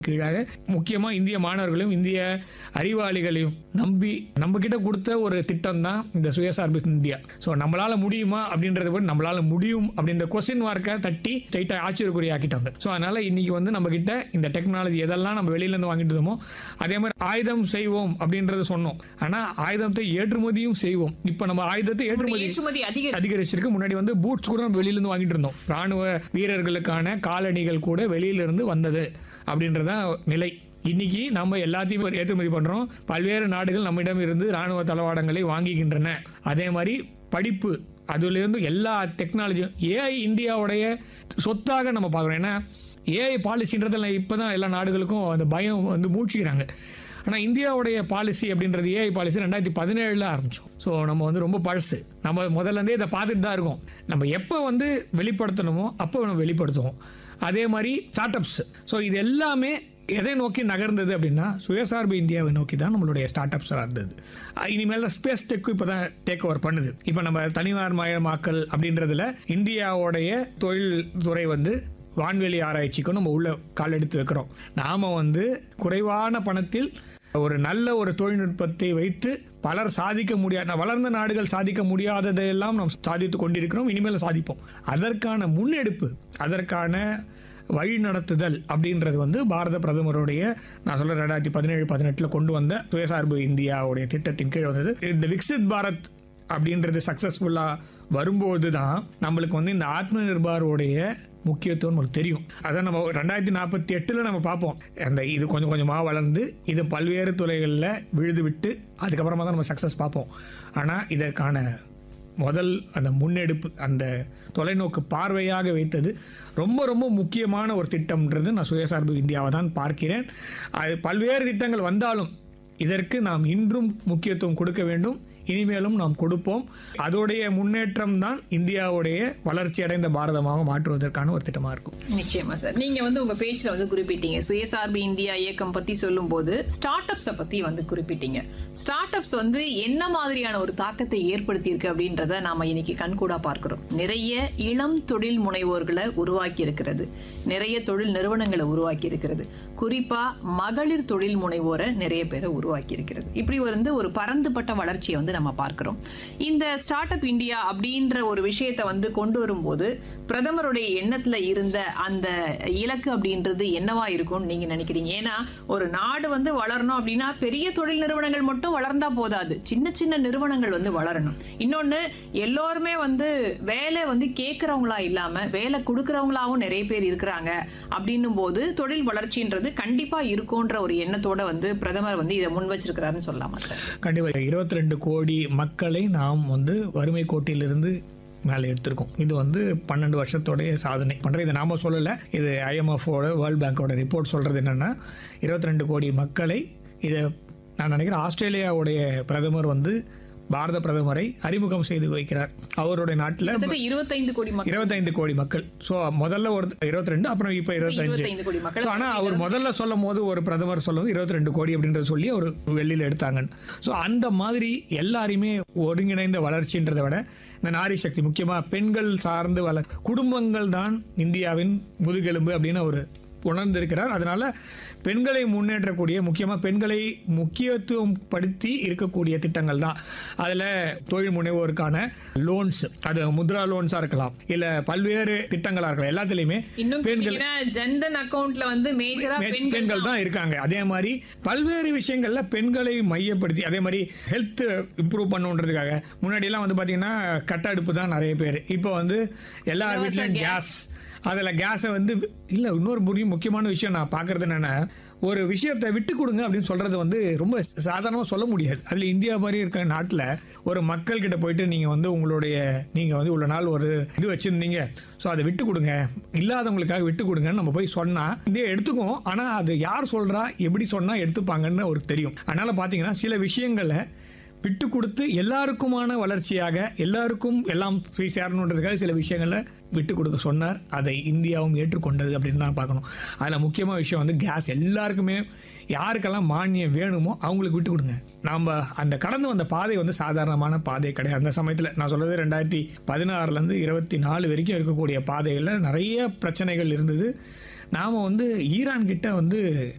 கீழாக முக்கியமா இந்திய மாணவர்களையும் இந்திய அறிவாளிகளையும் நம்பி நம்ம கிட்ட கொடுத்த ஒரு திட்டம் தான் இந்த சுயசார்பு இந்தியா ஸோ நம்மளால முடியுமா அப்படின்றத விட நம்மளால முடியும் அப்படின்ற கொஸ்டின் மார்க்கை தட்டி ஸ்ட்ரைட்டா ஆச்சரியக்குரிய ஆக்கிட்டாங்க ஸோ அதனால இன்னைக்கு வந்து நம்ம கிட்ட இந்த டெக்னாலஜி எதெல்லாம் நம்ம வெளியில இருந்து வாங்கிட்டு இருந்தோமோ அதே மாதிரி ஆயுதம் செய்வோம் அப்படின்றத சொன்னோம் ஆனா ஆயுதத்தை ஏற்றுமதியும் செய்வோம் இப்போ நம்ம ஆயுதத்தை ஏற்றுமதி ஏற்றுமதி அதிக அதிகரிச்சிருக்கு முன்னாடி வந்து பூட்ஸ் கூட நம்ம வெளியில இருந்து வாங்கிட்டு இருந்தோம் ராணுவ வீரர்களுக்கான காலணிகள் கூட வெளியில இருந்து வந்தது அப்படின்றதான் நிலை இன்னைக்கு நம்ம எல்லாத்தையும் ஏற்றுமதி பண்றோம் பல்வேறு நாடுகள் நம்மிடம் இருந்து ராணுவ தளவாடங்களை வாங்குகின்றன அதே மாதிரி படிப்பு அதுலேருந்து எல்லா டெக்னாலஜியும் ஏஐ இந்தியாவுடைய சொத்தாக நம்ம பார்க்குறோம் ஏன்னா ஏஐ பாலிசின்றதில் இப்போ தான் எல்லா நாடுகளுக்கும் அந்த பயம் வந்து மூழ்கிக்கிறாங்க ஆனால் இந்தியாவுடைய பாலிசி அப்படின்றது ஏஐ பாலிசி ரெண்டாயிரத்தி பதினேழில் ஆரம்பித்தோம் ஸோ நம்ம வந்து ரொம்ப பழசு நம்ம முதல்ல இருந்தே இதை பார்த்துட்டு தான் இருக்கோம் நம்ம எப்போ வந்து வெளிப்படுத்தணுமோ அப்போ நம்ம வெளிப்படுத்துவோம் அதே மாதிரி ஸ்டார்ட் அப்ஸ் ஸோ இது எல்லாமே எதை நோக்கி நகர்ந்தது அப்படின்னா சுயசார்பு இந்தியாவை நோக்கி தான் நம்மளுடைய ஸ்டார்ட் அப்ஸ் இருந்தது அஹ் இனிமேல் ஸ்பேஸ் டெக்கு இப்போ தான் டேக் ஓவர் பண்ணுது இப்போ நம்ம தனியார் மயமாக்கல் அப்படின்றதுல இந்தியாவுடைய தொழில் துறை வந்து வான்வெளி ஆராய்ச்சிக்கும் நம்ம உள்ள கால் எடுத்து வைக்கிறோம் நாம வந்து குறைவான பணத்தில் ஒரு நல்ல ஒரு தொழில்நுட்பத்தை வைத்து பலர் சாதிக்க முடியாத வளர்ந்த நாடுகள் சாதிக்க முடியாததையெல்லாம் நாம் சாதித்து கொண்டிருக்கிறோம் இனிமேல் சாதிப்போம் அதற்கான முன்னெடுப்பு அதற்கான வழி நடத்துதல் அப்படின்றது வந்து பாரத பிரதமருடைய நான் சொல்ல ரெண்டாயிரத்தி பதினேழு பதினெட்டில் கொண்டு வந்த சுயசார்பு இந்தியாவுடைய திட்டத்தின் கீழ் வந்தது இந்த விக்சித் பாரத் அப்படின்றது சக்ஸஸ்ஃபுல்லாக வரும்போது தான் நம்மளுக்கு வந்து இந்த ஆத்ம நிர்பாரோடைய முக்கியத்துவம் நமக்கு தெரியும் அதான் நம்ம ரெண்டாயிரத்தி நாற்பத்தி எட்டில் நம்ம பார்ப்போம் அந்த இது கொஞ்சம் கொஞ்சமாக வளர்ந்து இது பல்வேறு துறைகளில் விழுது விட்டு அதுக்கப்புறமா தான் நம்ம சக்ஸஸ் பார்ப்போம் ஆனால் இதற்கான முதல் அந்த முன்னெடுப்பு அந்த தொலைநோக்கு பார்வையாக வைத்தது ரொம்ப ரொம்ப முக்கியமான ஒரு திட்டம்ன்றது நான் சுயசார்பு இந்தியாவை தான் பார்க்கிறேன் அது பல்வேறு திட்டங்கள் வந்தாலும் இதற்கு நாம் இன்றும் முக்கியத்துவம் கொடுக்க வேண்டும் இனிமேலும் நாம் கொடுப்போம் அதோடைய முன்னேற்றம் தான் இந்தியாவுடைய வளர்ச்சி அடைந்த பாரதமாக மாற்றுவதற்கான ஒரு திட்டமாக இருக்கும் நிச்சயமா சார் நீங்க வந்து உங்க பேஜ்ல வந்து குறிப்பிட்டீங்க சுயசார்பு இந்தியா இயக்கம் பத்தி சொல்லும்போது ஸ்டார்ட் அப்ஸை பத்தி வந்து குறிப்பிட்டீங்க ஸ்டார்ட் அப்ஸ் வந்து என்ன மாதிரியான ஒரு தாக்கத்தை ஏற்படுத்தியிருக்கு அப்படின்றத நாம இன்னைக்கு கண்கூடா பார்க்கிறோம் நிறைய இளம் தொழில் முனைவோர்களை உருவாக்கி இருக்கிறது நிறைய தொழில் நிறுவனங்களை உருவாக்கி இருக்கிறது குறிப்பா மகளிர் தொழில் முனைவோரை நிறைய பேரை உருவாக்கி இருக்கிறது இப்படி வந்து ஒரு பரந்துபட்ட வளர்ச்சியை வந்து நம்ம பார்க்கிறோம் இந்த ஸ்டார்ட் அப் இந்தியா அப்படின்ற ஒரு விஷயத்தை வந்து கொண்டு வரும்போது பிரதமருடைய எண்ணத்துல இருந்த அந்த இலக்கு அப்படின்றது என்னவா இருக்கும்னு நீங்க நினைக்கிறீங்க ஏன்னா ஒரு நாடு வந்து வளரணும் அப்படின்னா பெரிய தொழில் நிறுவனங்கள் மட்டும் வளர்ந்தா போதாது சின்ன சின்ன நிறுவனங்கள் வந்து வளரணும் இன்னொன்னு எல்லோருமே வந்து வேலை வந்து கேட்கறவங்களா இல்லாம வேலை கொடுக்கறவங்களாவும் நிறைய பேர் இருக்கிறாங்க அப்படின்னும் போது தொழில் வளர்ச்சின்றது கண்டிப்பா இருக்கும்ன்ற ஒரு எண்ணத்தோட வந்து பிரதமர் வந்து இதை முன் வச்சிருக்கிறாருன்னு சொல்லலாமா சார் கண்டிப்பாக இருபத்தி ரெண்டு கோடி மக்களை நாம் வந்து வறுமை கோட்டிலிருந்து மேலே எடுத்திருக்கோம் இது வந்து பன்னெண்டு வருஷத்தோடைய சாதனை பண்ணுற இதை நாம சொல்லலை இது ஐஎம்எஃபோட வேர்ல்ட் பேங்கோட ரிப்போர்ட் சொல்கிறது என்னென்னா இருபத்தி ரெண்டு கோடி மக்களை இதை நான் நினைக்கிறேன் ஆஸ்திரேலியாவுடைய பிரதமர் வந்து பாரத பிரதமரை அறிமுகம் செய்து வைக்கிறார் அவருடைய நாட்டில் கிட்டத்தட்ட இருபத்தைந்து கோடி மக்கள் இருபத்தைந்து கோடி மக்கள் ஸோ முதல்ல ஒரு இருபத்தி ரெண்டு அப்புறம் இப்போ இருபத்தஞ்சு இருபத்தைந்து கோடி மக்கள் ஸோ ஆனால் அவர் முதல்ல சொல்லும் போது ஒரு பிரதமர் சொல்லும் இருபத்தி ரெண்டு கோடி அப்படின்றத சொல்லி அவர் வெளியில் எடுத்தாங்கன்னு ஸோ அந்த மாதிரி எல்லாரையுமே ஒருங்கிணைந்த வளர்ச்சின்றதை விட இந்த நாரி சக்தி முக்கியமாக பெண்கள் சார்ந்து வள குடும்பங்கள் தான் இந்தியாவின் முதுகெலும்பு அப்படின்னு அவர் உணர்ந்திருக்கிறார் அதனால பெண்களை முன்னேற்றக்கூடிய முக்கியமாக பெண்களை முக்கியத்துவம் படுத்தி இருக்கக்கூடிய திட்டங்கள் தான் அதில் தொழில் முனைவோருக்கான லோன்ஸ் அது முத்ரா லோன்ஸாக இருக்கலாம் இல்லை பல்வேறு திட்டங்களாக இருக்கலாம் எல்லாத்துலேயுமே இன்னும் பெண்கள் கேட்டீங்கன்னா, ஜன்தன் அக்கவுண்ட்ல வந்து மேஜரா பெண்- பெண்கள் பெண்கள் தான் இருக்காங்க அதே மாதிரி பல்வேறு விஷயங்கள்ல பெண்களை மையப்படுத்தி அதே மாதிரி ஹெல்த் இம்ப்ரூவ் பண்ணுன்றதுக்காக முன்னாடி எல்லாம் வந்து பாத்தீங்கன்னா கட்ட அடுப்பு தான் நிறைய பேர் இப்போ வந்து எல்லார் இலவச வீட்லயும் gas. கேஸ் அதில் கேஸை வந்து இல்லை இன்னொரு முக்கிய முக்கியமான விஷயம் நான் பார்க்கறது என்னென்னா ஒரு விஷயத்தை விட்டு கொடுங்க அப்படின்னு சொல்கிறது வந்து ரொம்ப சாதாரணமாக சொல்ல முடியாது அதில் இந்தியா மாதிரி இருக்க நாட்டில் ஒரு மக்கள் கிட்ட போயிட்டு நீங்கள் வந்து உங்களுடைய நீங்கள் வந்து இவ்வளோ நாள் ஒரு இது வச்சுருந்தீங்க ஸோ அதை விட்டு கொடுங்க இல்லாதவங்களுக்காக விட்டு கொடுங்கன்னு நம்ம போய் சொன்னால் இந்தியா எடுத்துக்குவோம் ஆனால் அது யார் சொல்கிறா எப்படி சொன்னால் எடுத்துப்பாங்கன்னு அவருக்கு தெரியும் அதனால் பார்த்தீங்கன்னா சில விஷயங்களை விட்டு கொடுத்து எல்லாருக்குமான வளர்ச்சியாக எல்லாருக்கும் எல்லாம் போய் சேரணுன்றதுக்காக சில விஷயங்களை விட்டு கொடுக்க சொன்னார் அதை இந்தியாவும் ஏற்றுக்கொண்டது அப்படின்னு தான் பார்க்கணும் அதில் முக்கியமான விஷயம் வந்து கேஸ் எல்லாருக்குமே யாருக்கெல்லாம் மானியம் வேணுமோ அவங்களுக்கு விட்டு கொடுங்க நாம் அந்த கடந்து வந்த பாதை வந்து சாதாரணமான பாதை கிடையாது அந்த சமயத்தில் நான் சொல்றது ரெண்டாயிரத்தி பதினாறுலேருந்து இருபத்தி நாலு வரைக்கும் இருக்கக்கூடிய பாதைகளில் நிறைய பிரச்சனைகள் இருந்தது நாம் வந்து ஈரான் கிட்ட வந்து